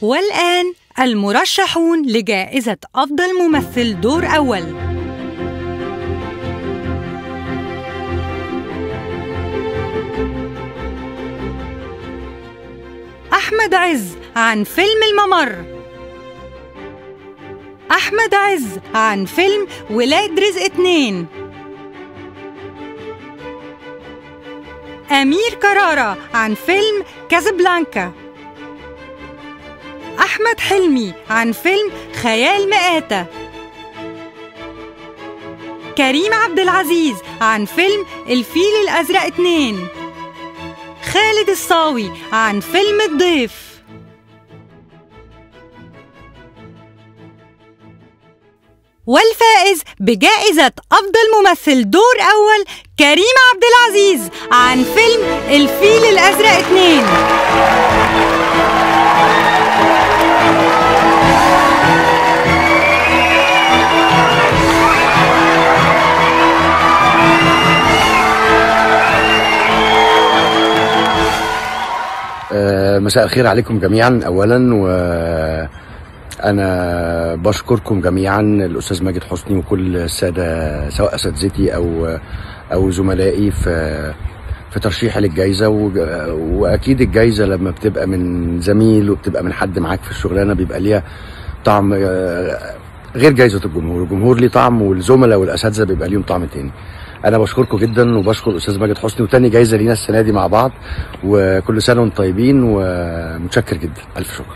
والآن المرشحون لجائزة أفضل ممثل دور أول أحمد عز عن فيلم الممر أحمد عز عن فيلم ولاد رزق اتنين أمير كرارة عن فيلم كازابلانكا أحمد حلمي عن فيلم خيال مآتة كريم عبد العزيز عن فيلم الفيل الأزرق اتنين خالد الصاوي عن فيلم الضيف والفائز بجائزة أفضل ممثل دور أول كريم عبد العزيز عن فيلم الفيل الأزرق اتنين آه، مساء الخير عليكم جميعا اولا و انا بشكركم جميعا الاستاذ ماجد حسني وكل الساده سواء اساتذتي او او زملائي في في ترشيحي للجائزه و- واكيد الجائزه لما بتبقى من زميل وبتبقى من حد معاك في الشغلانه بيبقى ليها طعم آه، غير جائزه الجمهور الجمهور ليه طعم والزملاء والاساتذه بيبقى ليهم طعم تاني انا بشكركم جدا وبشكر الاستاذ ماجد حسني وتاني جايزه لينا السنه دي مع بعض وكل سنه وانتم طيبين ومتشكر جدا الف شكر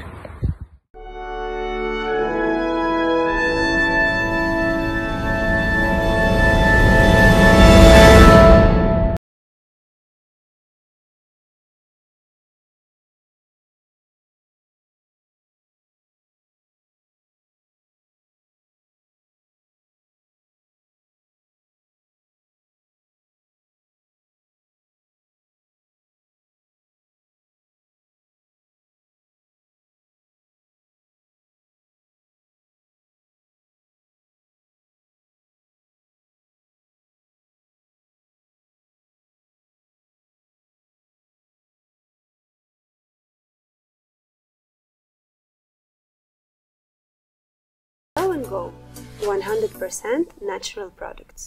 Go and Go 100% natural products.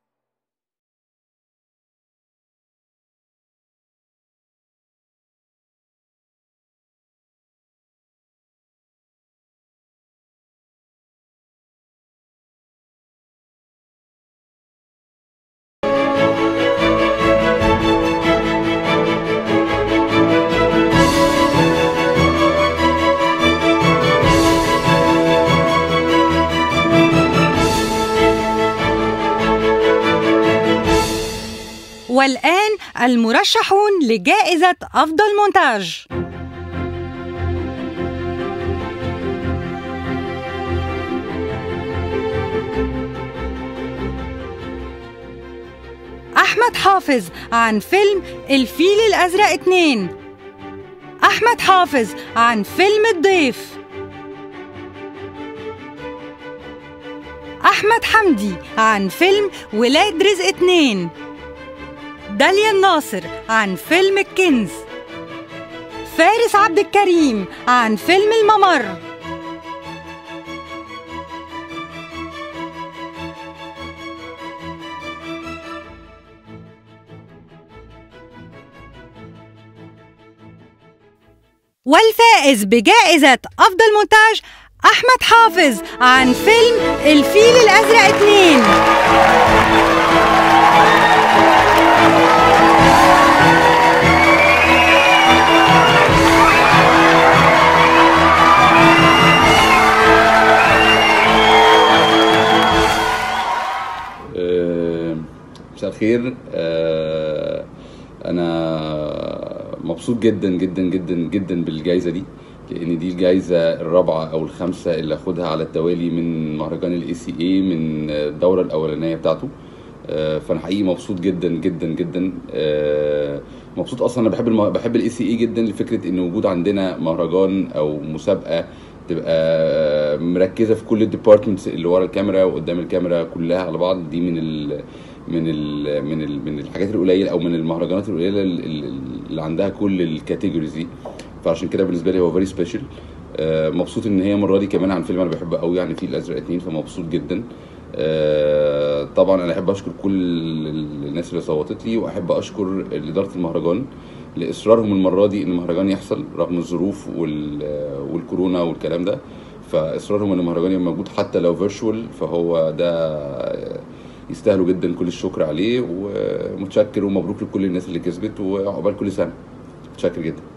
والآن المرشحون لجائزة أفضل مونتاج أحمد حافظ عن فيلم الفيل الأزرق اتنين أحمد حافظ عن فيلم الضيف أحمد حمدي عن فيلم ولاد رزق اتنين داليا الناصر عن فيلم الكنز فارس عبد الكريم عن فيلم الممر والفائز بجائزة أفضل مونتاج أحمد حافظ عن فيلم الفيل الأزرق اتنين آه، مساء الخير آه، انا مبسوط جدا جدا جدا جدا بالجائزه دي لان دي الجائزه الرابعه او الخامسه اللي اخدها على التوالي من مهرجان الاي سي اي من الدوره الاولانيه بتاعته آه، فانا حقيقي مبسوط جدا جدا جدا آه، مبسوط اصلا انا بحب الم... بحب الاي سي اي جدا لفكره ان وجود عندنا مهرجان او مسابقه تبقى مركزه في كل الديبارتمنتس اللي ورا الكاميرا وقدام الكاميرا كلها على بعض دي من ال من ال من ال من الحاجات القليله او من المهرجانات القليله ال- ال- اللي عندها كل الكاتيجوريز دي فعشان كده بالنسبه لي هو فيري سبيشال آه، مبسوط ان هي المره دي كمان عن فيلم انا بحبه قوي يعني فيل الازرق اتنين فمبسوط جدا آه، طبعا انا احب اشكر كل الناس اللي صوتت لي واحب اشكر اداره المهرجان لاصرارهم المره دي ان المهرجان يحصل رغم الظروف وال- والكورونا والكلام ده فاصرارهم ان المهرجان يبقى موجود حتى لو فيرتشوال فهو ده يستاهلوا جدا كل الشكر عليه ومتشكر ومبروك لكل الناس اللي كسبت وعقبال كل سنه متشكر جدا